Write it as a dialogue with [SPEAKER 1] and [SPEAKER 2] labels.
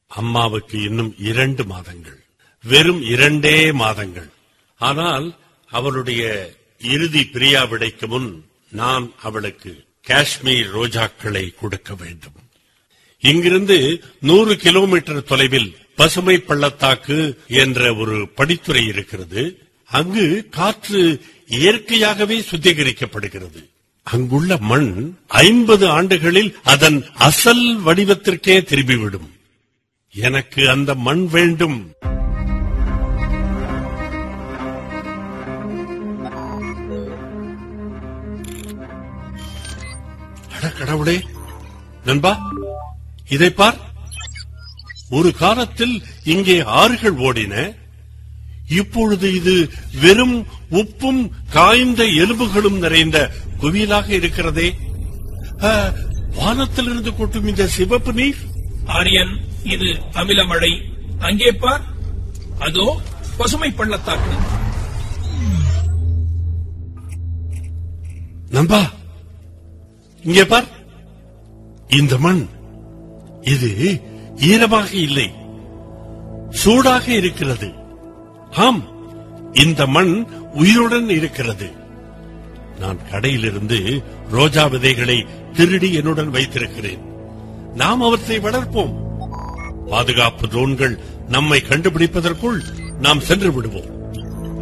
[SPEAKER 1] அம்மாவுக்கு இன்னும் இரண்டு மாதங்கள் வெறும் இரண்டே மாதங்கள் ஆனால் அவளுடைய இறுதி பிரியா விடைக்கு முன் நான் அவளுக்கு காஷ்மீர் ரோஜாக்களை கொடுக்க வேண்டும் இங்கிருந்து நூறு கிலோமீட்டர் தொலைவில் பசுமை பள்ளத்தாக்கு என்ற ஒரு படித்துறை இருக்கிறது அங்கு காற்று இயற்கையாகவே சுத்திகரிக்கப்படுகிறது அங்குள்ள மண் ஐம்பது ஆண்டுகளில் அதன் அசல் வடிவத்திற்கே திரும்பிவிடும் எனக்கு அந்த மண் வேண்டும் அட கடவுளே நண்பா இதை பார் ஒரு காலத்தில் இங்கே ஆறுகள் ஓடின இப்பொழுது இது வெறும் உப்பும் காய்ந்த எலும்புகளும் நிறைந்த குவியலாக இருக்கிறதே ஆ, வானத்திலிருந்து கொட்டும் இந்த சிவப்பு நீர்
[SPEAKER 2] ஆரியன் இது அமிலமழை அங்கே பார் அதோ பசுமை பள்ளத்தாக்கு
[SPEAKER 1] நண்பா இங்கே பார் இந்த மண் இது ஈரமாக இல்லை சூடாக இருக்கிறது ஆம் இந்த மண் உயிருடன் இருக்கிறது நான் கடையிலிருந்து ரோஜா விதைகளை திருடி என்னுடன் வைத்திருக்கிறேன் நாம் அவற்றை வளர்ப்போம் பாதுகாப்பு ட்ரோன்கள் நம்மை கண்டுபிடிப்பதற்குள் நாம் சென்று விடுவோம்